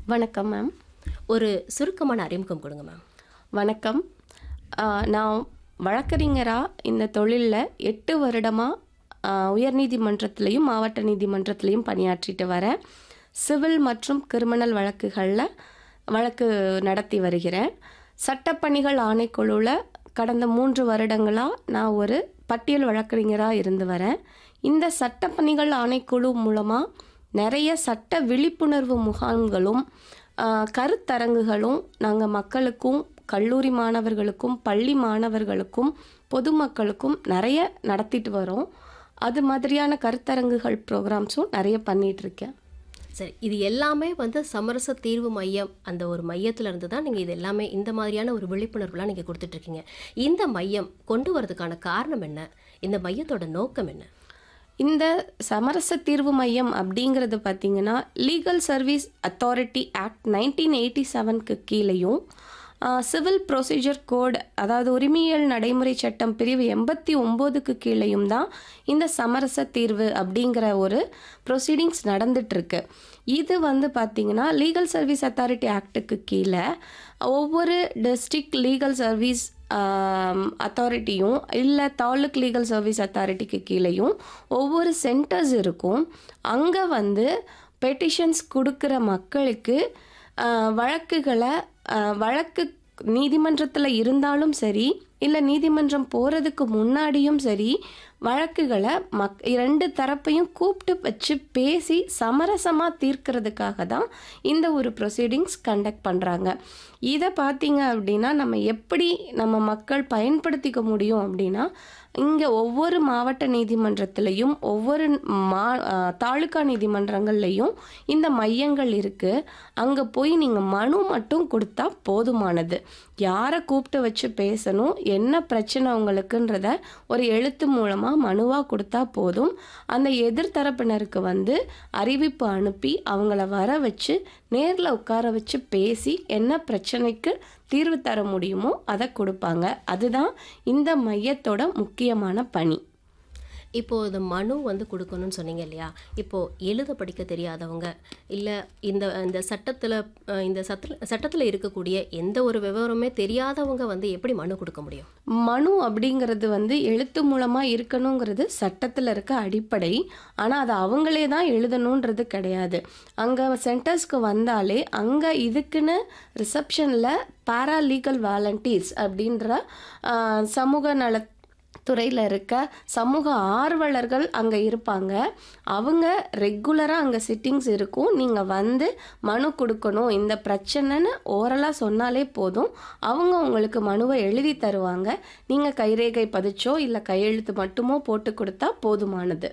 வணக்கம் மேம் ஒரு சுருக்கமான அறிமுகம் கொடுங்க மேம் வணக்கம் ஆ, நான் வழக்கறிஞராக இந்த தொழிலில் எட்டு வருடமாக உயர்நீதிமன்றத்திலையும் மாவட்ட நீதிமன்றத்திலையும் பணியாற்றிட்டு வரேன் சிவில் மற்றும் கிரிமினல் வழக்குகளில் வழக்கு நடத்தி வருகிறேன் சட்டப்பணிகள் ஆணைக்குழுவில் கடந்த மூன்று வருடங்களாக நான் ஒரு பட்டியல் வழக்கறிஞராக இருந்து வரேன் இந்த சட்டப்பணிகள் ஆணைக்குழு மூலமாக நிறைய சட்ட விழிப்புணர்வு முகாம்களும் ஆ, கருத்தரங்குகளும் நாங்கள் மக்களுக்கும் கல்லூரி மாணவர்களுக்கும் பள்ளி மாணவர்களுக்கும் பொதுமக்களுக்கும் நிறைய நடத்திட்டு வரோம் அது மாதிரியான கருத்தரங்குகள் ப்ரோக்ராம்ஸும் நிறைய பண்ணிட்டு இருக்கேன் சரி இது எல்லாமே வந்து சமரச தீர்வு மையம் அந்த ஒரு மையத்துல இருந்து தான் நீங்கள் இது எல்லாமே இந்த மாதிரியான ஒரு விழிப்புணர்வுலாம் நீங்கள் கொடுத்துட்ருக்கீங்க இந்த மையம் கொண்டு வரதுக்கான காரணம் என்ன இந்த மையத்தோட நோக்கம் என்ன இந்த சமரச தீர்வு மையம் அப்படிங்கிறது பார்த்தீங்கன்னா legal service authority act nineteen eighty செவனுக்கு கீழேயும் சிவில் ப்ரொசீஜர் கோட் அதாவது உரிமையியல் நடைமுறை சட்டம் பிரிவு எண்பத்தி ஒம்போதுக்கு கீழேயும் தான் இந்த சமரச தீர்வு அப்படிங்கிற ஒரு ப்ரொசீடிங்ஸ் நடந்துட்டுருக்கு இது வந்து பார்த்தீங்கன்னா லீகல் சர்வீஸ் அத்தாரிட்டி ஆக்ட்டுக்கு கீழே ஒவ்வொரு டிஸ்ட்ரிக்ட் லீகல் சர்வீஸ் அத்தாரிட்டியும் இல்லை தாலுக் லீகல் சர்வீஸ் அத்தாரிட்டிக்கு கீழேயும் ஒவ்வொரு சென்டர்ஸ் இருக்கும் அங்கே வந்து பெட்டிஷன்ஸ் கொடுக்குற மக்களுக்கு ஆஹ், வழக்குகளை ஆஹ், வழக்கு நீதிமன்றத்தில் இருந்தாலும் சரி இல்லை நீதிமன்றம் போகிறதுக்கு முன்னாடியும் சரி வழக்குகளை மக் ரெண்டு தரப்பையும் கூப்பிட்டு வச்சு பேசி சமரசமாக தீர்க்கிறதுக்காக தான் இந்த ஒரு ப்ரொசீடிங்ஸ் கண்டக்ட் பண்ணுறாங்க இதை பார்த்தீங்க அப்படின்னா நம்ம எப்படி நம்ம மக்கள் பயன்படுத்திக்க முடியும் அப்படின்னா இங்கே ஒவ்வொரு மாவட்ட நீதிமன்றத்திலையும் ஒவ்வொரு மா ஆஹ் தாலுகா நீதிமன்றங்கள்லையும் இந்த மையங்கள் இருக்குது அங்கே போய் நீங்கள் மனு மட்டும் கொடுத்தா போதுமானது யாரை கூப்பிட்டு வச்சு பேசணும் என்ன பிரச்சனை உங்களுக்குன்றத ஒரு எழுத்து மூலமாக மனுவாக கொடுத்தா போதும் அந்த எதிர்த்தரப்பினருக்கு வந்து அறிவிப்பு அனுப்பி அவங்கள வர வச்சு நேரில் உட்கார வச்சு பேசி என்ன பிரச்சனைக்கு தீர்வு தர முடியுமோ அதை கொடுப்பாங்க அதுதான் இந்த மையத்தோட முக்கியமான பணி இப்போ இந்த மனு வந்து கொடுக்கணும்னு சொன்னீங்க இல்லையா இப்போ எழுத படிக்க தெரியாதவங்க இல்லை இந்த இந்த சட்டத்தில் இந்த சட்ட சட்டத்தில் இருக்கக்கூடிய எந்த ஒரு விவரமே தெரியாதவங்க வந்து எப்படி மனு கொடுக்க முடியும் மனு அப்படிங்கிறது வந்து எழுத்து மூலமாக இருக்கணுங்கிறது சட்டத்தில் இருக்க அடிப்படை ஆனால் அது அவங்களே தான் எழுதணுன்றது கிடையாது அங்கே சென்டர்ஸ்க்கு வந்தாலே அங்கே இதுக்குன்னு ரிசப்ஷனில் பாராலீகல் வாலண்டியர்ஸ் அப்படின்ற ஆஹ், சமூக நல துறையில் இருக்க சமூக ஆர்வலர்கள் அங்கே இருப்பாங்க அவங்க ரெகுலராக அங்கே சிட்டிங்ஸ் இருக்கும் நீங்கள் வந்து மனு கொடுக்கணும் இந்த பிரச்சனைன்னு ஓரலாக சொன்னாலே போதும் அவங்க உங்களுக்கு மனுவை எழுதி தருவாங்க நீங்கள் கைரேகை பதிச்சோ இல்லை கையெழுத்து மட்டுமோ போட்டு கொடுத்தா போதுமானது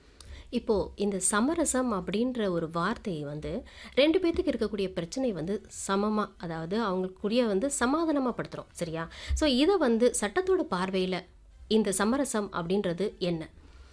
இப்போ இந்த சமரசம் அப்படின்ற ஒரு வார்த்தையை வந்து ரெண்டு பேர்த்துக்கு இருக்கக்கூடிய பிரச்சனை வந்து சமமா அதாவது அவங்களுக்குரிய வந்து சமாதானமா படுத்துறோம் சரியா ஸோ இதை வந்து சட்டத்தோட பார்வையில் இந்த சமரசம் அப்படின்றது என்ன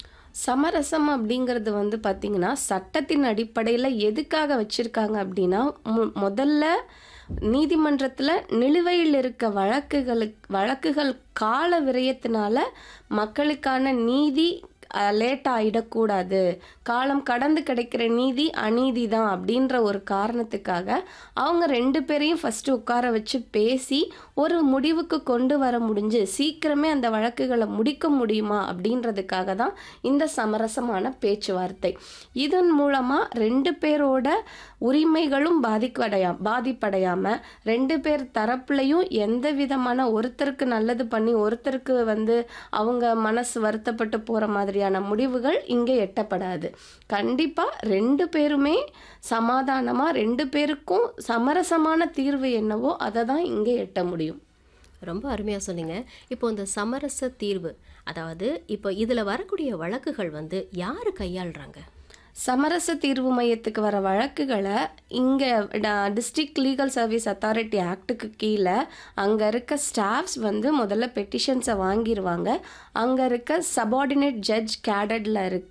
சமரசம் அப்படிங்கிறது வந்து பார்த்திங்கன்னா சட்டத்தின் அடிப்படையில் எதுக்காக வச்சுருக்காங்க அப்படின்னா மு- முதல்ல நீதிமன்றத்தில் நிலுவையில் இருக்க வழக்குகளுக்கு வழக்குகள் கால விரயத்தினால மக்களுக்கான நீதி லேட் ஆகிடக்கூடாது காலம் கடந்து கிடைக்கிற நீதி அநீதி தான் அப்படின்ற ஒரு காரணத்துக்காக அவங்க ரெண்டு பேரையும் ஃபஸ்ட்டு உட்கார வச்சு பேசி ஒரு முடிவுக்கு கொண்டு வர முடிஞ்சு சீக்கிரமே அந்த வழக்குகளை முடிக்க முடியுமா அப்படின்றதுக்காக தான் இந்த சமரசமான பேச்சுவார்த்தை இதன் மூலமாக ரெண்டு பேரோட உரிமைகளும் பாதிப்படையா பாதிப்படையாமல் ரெண்டு பேர் தரப்புலையும் எந்த விதமான ஒருத்தருக்கு நல்லது பண்ணி ஒருத்தருக்கு வந்து அவங்க மனசு வருத்தப்பட்டு போகிற மாதிரியான முடிவுகள் இங்கே எட்டப்படாது கண்டிப்பாக ரெண்டு பேருமே சமாதானமாக ரெண்டு பேருக்கும் சமரசமான தீர்வு என்னவோ அதை தான் இங்கே எட்ட முடியும் ரொம்ப அருமையாக சொன்னீங்க இப்போ இந்த சமரச தீர்வு அதாவது இப்போ இதில் வரக்கூடிய வழக்குகள் வந்து யார் கையாளுறாங்க சமரச தீர்வு மையத்துக்கு வர வழக்குகளை இங்கே டிஸ்ட்ரிக்ட் லீகல் சர்வீஸ் அத்தாரிட்டி ஆக்ட்டுக்கு கீழே அங்கே இருக்க ஸ்டாஃப்ஸ் வந்து முதல்ல பெட்டிஷன்ஸை வாங்கிடுவாங்க அங்கே இருக்க சபார்டினேட் ஜட்ஜ் கேடடில் இருக்க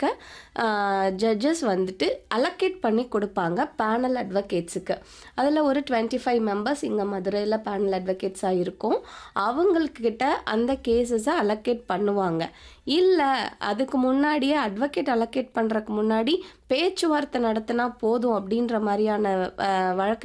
ஜட்ஜஸ் வந்துட்டு அலோகேட் பண்ணி கொடுப்பாங்க பேனல் அட்வொகேட்ஸுக்கு அதில் ஒரு டுவெண்ட்டி ஃபைவ் மெம்பர்ஸ் இங்கே மதுரையில் பேனல் அட்வொகேட்ஸாக இருக்கும் அவங்கக்கிட்ட அந்த கேசஸை அலோகேட் பண்ணுவாங்க இல்லை அதுக்கு முன்னாடியே அட்வொகேட் அலோகேட் பண்ணுறதுக்கு முன்னாடி பேச்சுவார்த்தை நடத்தினா போதும் அப்படின்ற மாதிரியான அஹ், வழக்கு